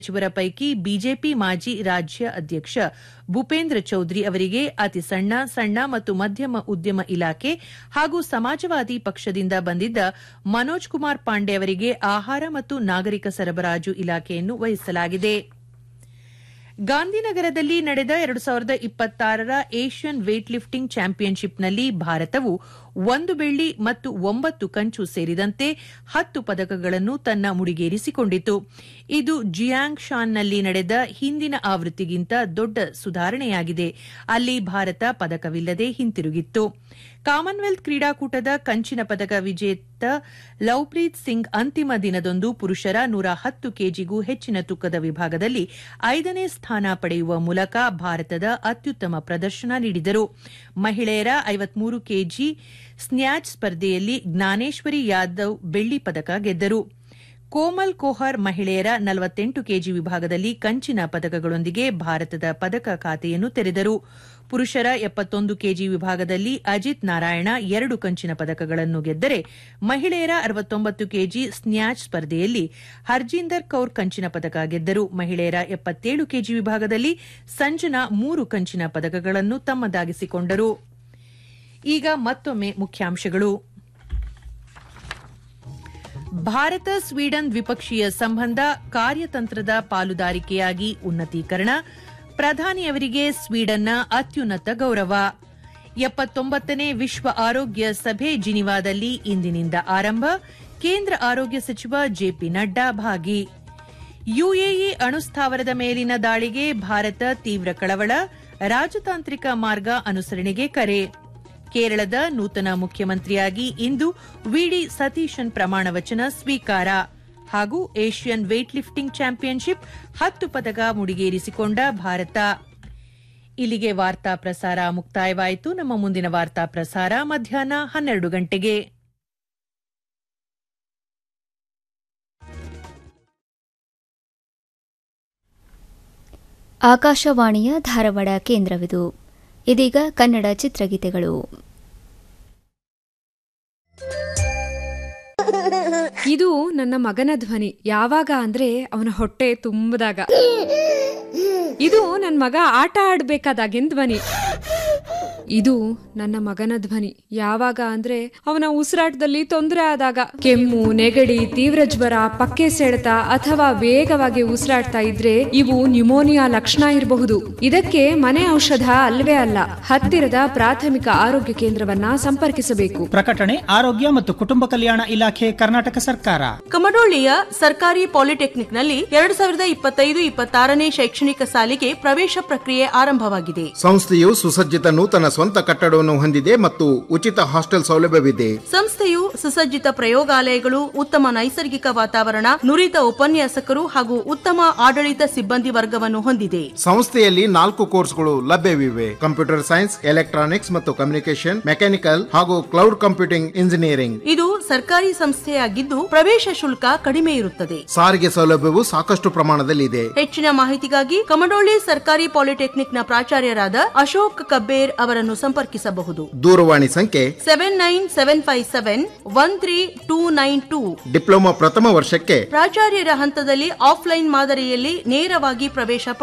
ಸಚಿವರ ಪೈಕಿ ಬಿಜೆಪಿ ಮಾಜಿ ರಾಜ್ಯ ಅಧ್ಯಕ್ಷ ಭೂಪೇಂದ್ರ ಚೌಧರಿ ಅವರಿಗೆ ಅತಿ ಸಣ್ಣ ಸಣ್ಣ ಮತ್ತು ಮಧ್ಯಮ ಉದ್ಯಮ ಇಲಾಖೆ ಹಾಗೂ ಸಮಾಜವಾದಿ ಪಕ್ಷದಿಂದ ಬಂದಿದ್ದ ಮನೋಜ್ ಕುಮಾರ್ ಪಾಂಡೆ ಅವರಿಗೆ ಆಹಾರ ಮತ್ತು ನಾಗರಿಕ ಸರಬರಾಜು ಇಲಾಖೆಯನ್ನು ವಹಿಸಲಾಗಿದೆ ಗಾಂಧಿನಗರದಲ್ಲಿ ನಡೆದ ಎರಡು ಸಾವಿರದ ಇಪ್ಪತ್ತಾರರ ಏಷ್ಯನ್ ವೇಟ್ ಲಿಫ್ಟಿಂಗ್ ಚಾಂಪಿಯನ್ಶಿಪ್ನಲ್ಲಿ ಭಾರತವು ಒಂದು ಬೆಳ್ಳಿ ಮತ್ತು ಒಂಬತ್ತು ಕಂಚು ಸೇರಿದಂತೆ ಹತ್ತು ಪದಕಗಳನ್ನು ತನ್ನ ಮುಡಿಗೇರಿಸಿಕೊಂಡಿತು ಇದು ಜಿಯಾಂಗ್ ಶಾನ್ನಲ್ಲಿ ನಡೆದ ಹಿಂದಿನ ಆವೃತ್ತಿಗಿಂತ ದೊಡ್ಡ ಸುಧಾರಣೆಯಾಗಿದೆ ಅಲ್ಲಿ ಭಾರತ ಪದಕವಿಲ್ಲದೆ ಹಿಂತಿರುಗಿತ್ತು ಕಾಮನ್ವೆಲ್ತ್ ಕ್ರೀಡಾಕೂಟದ ಕಂಚಿನ ಪದಕ ವಿಜೇತ ಲವ್ಪ್ರೀತ್ ಸಿಂಗ್ ಅಂತಿಮ ದಿನದಂದು ಪುರುಷರ ನೂರ ಹತ್ತು ಕೆಜಿಗೂ ಹೆಚ್ಚಿನ ತೂಕದ ವಿಭಾಗದಲ್ಲಿ ಐದನೇ ಸ್ಥಾನ ಪಡೆಯುವ ಮೂಲಕ ಭಾರತದ ಅತ್ಯುತ್ತಮ ಪ್ರದರ್ಶನ ನೀಡಿದರು ಮಹಿಳೆಯರ ಐವತ್ಮೂರು ಕೆಜಿ ಸ್ನ್ಯಾಚ್ ಸ್ಪರ್ಧೆಯಲ್ಲಿ ಜ್ಞಾನೇಶ್ವರಿ ಯಾದವ್ ಬೆಳ್ಳಿ ಪದಕ ಗೆದ್ದರು ಕೋಮಲ್ ಕೋಹರ್ ಮಹಿಳೆಯರ ನಲವತ್ತೆಂಟು ಕೆಜಿ ವಿಭಾಗದಲ್ಲಿ ಕಂಚಿನ ಪದಕಗಳೊಂದಿಗೆ ಭಾರತದ ಪದಕ ಖಾತೆಯನ್ನು ತೆರೆದರು ಪುರುಷರ ಎಪ್ಪತ್ತೊಂದು ಕೆಜಿ ವಿಭಾಗದಲ್ಲಿ ಅಜಿತ್ ನಾರಾಯಣ ಎರಡು ಕಂಚಿನ ಪದಕಗಳನ್ನು ಗೆದ್ದರೆ ಮಹಿಳೆಯರ ಅರವತ್ತೊಂಬತ್ತು ಕೆಜಿ ಸ್ನ್ಯಾಚ್ ಸ್ಪರ್ಧೆಯಲ್ಲಿ ಹರ್ಜೀಂದರ್ ಕೌರ್ ಕಂಚಿನ ಪದಕ ಗೆದ್ದರು ಮಹಿಳೆಯರ ಎಪ್ಪತ್ತೇಳು ಕೆಜಿ ವಿಭಾಗದಲ್ಲಿ ಸಂಜನಾ ಮೂರು ಕಂಚಿನ ಪದಕಗಳನ್ನು ತಮ್ಮದಾಗಿಸಿಕೊಂಡರು ಈಗ ಮತ್ತೊಮ್ಮೆ ಮುಖ್ಯಾಂಶಗಳು ಭಾರತ ಸ್ವೀಡನ್ ದ್ವಿಪಕ್ಷೀಯ ಸಂಬಂಧ ಕಾರ್ಯತಂತ್ರದ ಪಾಲುದಾರಿಕೆಯಾಗಿ ಉನ್ನತೀಕರಣ ಪ್ರಧಾನಿಯವರಿಗೆ ಸ್ವೀಡನ್ನ ಅತ್ಯುನ್ನತ ಗೌರವ ಎಪ್ಪತ್ತೊಂಬತ್ತನೇ ವಿಶ್ವ ಆರೋಗ್ಯ ಸಭೆ ಜಿನಿವಾದಲ್ಲಿ ಇಂದಿನಿಂದ ಆರಂಭ ಕೇಂದ್ರ ಆರೋಗ್ಯ ಸಚಿವ ಜೆಪಿ ನಡ್ಡಾ ಭಾಗಿ ಯುಎಇ ಅಣುಸ್ಥಾವರದ ಮೇಲಿನ ದಾಳಿಗೆ ಭಾರತ ತೀವ್ರ ಕಳವಳ ರಾಜತಾಂತ್ರಿಕ ಮಾರ್ಗ ಅನುಸರಣೆಗೆ ಕರೆ ಕೇರಳದ ನೂತನ ಮುಖ್ಯಮಂತ್ರಿಯಾಗಿ ಇಂದು ವಿಡಿ ಸತೀಶನ್ ಪ್ರಮಾಣ ವಚನ ಸ್ವೀಕಾರ ಹಾಗೂ ಏಷ್ಯನ್ ವೇಟ್ ಲಿಫ್ಟಿಂಗ್ ಚಾಂಪಿಯನ್ಶಿಪ್ ಹತ್ತು ಪದಕ ಮುಡಿಗೇರಿಸಿಕೊಂಡ ಭಾರತ ಇಲ್ಲಿಗೆ ವಾರ್ತಾ ಪ್ರಸಾರ ಮುಕ್ತಾಯವಾಯಿತು ನಮ್ಮ ಮುಂದಿನ ವಾರ್ತಾ ಪ್ರಸಾರ ಮಧ್ಯಾಹ್ನ ಹನ್ನೆರಡು ಗಂಟೆಗೆ ಆಕಾಶವಾಣಿಯ ಧಾರವಾಡ ಕೇಂದ್ರವಿದು ಇದೀಗ ಕನ್ನಡ ಚಿತ್ರಗೀತೆಗಳು ಇದು ನನ್ನ ಮಗನ ಧ್ವನಿ ಯಾವಾಗ ಅಂದ್ರೆ ಅವನ ಹೊಟ್ಟೆ ತುಂಬದಾಗ ಇದು ನನ್ನ ಮಗ ಆಟ ಆಡ್ಬೇಕಾದಾಗಿನ ಧ್ವನಿ ಇದು ನನ್ನ ಮಗನ ಧ್ವನಿ ಯಾವಾಗ ಅಂದ್ರೆ ಅವನ ಉಸಿರಾಟದಲ್ಲಿ ತೊಂದರೆ ಆದಾಗ ಕೆಮ್ಮು ನೆಗಡಿ ತೀವ್ರ ಜ್ವರ ಪಕ್ಕೆ ಸೆಳೆತ ಅಥವಾ ವೇಗವಾಗಿ ಉಸಿರಾಡ್ತಾ ಇದ್ರೆ ಇವು ನ್ಯುಮೋನಿಯಾ ಲಕ್ಷಣ ಇರಬಹುದು ಇದಕ್ಕೆ ಮನೆ ಔಷಧ ಅಲ್ವೇ ಅಲ್ಲ ಹತ್ತಿರದ ಪ್ರಾಥಮಿಕ ಆರೋಗ್ಯ ಕೇಂದ್ರವನ್ನ ಸಂಪರ್ಕಿಸಬೇಕು ಪ್ರಕಟಣೆ ಆರೋಗ್ಯ ಮತ್ತು ಕುಟುಂಬ ಕಲ್ಯಾಣ ಇಲಾಖೆ ಕರ್ನಾಟಕ ಸರ್ಕಾರ ಕಮಡೋಳ್ಳಿಯ ಸರ್ಕಾರಿ ಪಾಲಿಟೆಕ್ನಿಕ್ನಲ್ಲಿ ಎರಡು ಸಾವಿರದ ಇಪ್ಪತ್ತೈದು ಇಪ್ಪತ್ತಾರನೇ ಶೈಕ್ಷಣಿಕ ಸಾಲಿಗೆ ಪ್ರವೇಶ ಪ್ರಕ್ರಿಯೆ ಆರಂಭವಾಗಿದೆ ಸಂಸ್ಥೆಯು ಸುಸಜ್ಜಿತ ನೂತನ ಸ್ವಂತ ಕಟ್ಟಡವನ್ನು ಹೊಂದಿದೆ ಮತ್ತು ಉಚಿತ ಹಾಸ್ಟೆಲ್ ಸೌಲಭ್ಯವಿದೆ ಸಂಸ್ಥೆಯು ಸುಸಜ್ಜಿತ ಪ್ರಯೋಗಾಲಯಗಳು ಉತ್ತಮ ನೈಸರ್ಗಿಕ ವಾತಾವರಣ ನುರಿತ ಉಪನ್ಯಾಸಕರು ಹಾಗೂ ಉತ್ತಮ ಆಡಳಿತ ಸಿಬ್ಬಂದಿ ವರ್ಗವನ್ನು ಹೊಂದಿದೆ ಸಂಸ್ಥೆಯಲ್ಲಿ ನಾಲ್ಕು ಕೋರ್ಸ್ಗಳು ಲಭ್ಯವಿವೆ ಕಂಪ್ಯೂಟರ್ ಸೈನ್ಸ್ ಎಲೆಕ್ಟ್ರಾನಿಕ್ಸ್ ಮತ್ತು ಕಮ್ಯುನಿಕೇಶನ್ ಮೆಕ್ಯಾನಿಕಲ್ ಹಾಗೂ ಕ್ಲೌಡ್ ಕಂಪ್ಯೂಟಿಂಗ್ ಇಂಜಿನಿಯರಿಂಗ್ ಇದು ಸರ್ಕಾರಿ ಸಂಸ್ಥೆಯಾಗಿದ್ದು ಪ್ರವೇಶ ಶುಲ್ಕ ಕಡಿಮೆ ಇರುತ್ತದೆ ಸಾರಿಗೆ ಸೌಲಭ್ಯವು ಸಾಕಷ್ಟು ಪ್ರಮಾಣದಲ್ಲಿದೆ ಹೆಚ್ಚಿನ ಮಾಹಿತಿಗಾಗಿ ಕಮಡೋಳ್ಳಿ ಸರ್ಕಾರಿ ಪಾಲಿಟೆಕ್ನಿಕ್ನ ಪ್ರಾಚಾರ್ಯರಾದ ಅಶೋಕ್ ಕಬ್ಬೇರ್ ಅವರನ್ನು ಸಂಪರ್ಕಿಸಬಹುದು ದೂರವಾಣಿ ಸಂಖ್ಯೆ seven nine seven five seven one three two nine two diploma ಪ್ರಥಮ ವರ್ಷಕ್ಕೆ ಪ್ರಾಚಾರ್ಯರ ಹಂತದಲ್ಲಿ ಆಫ್ಲೈನ್ ಮಾದರಿಯಲ್ಲಿ ನೇರವಾಗಿ ಪ್ರವೇಶ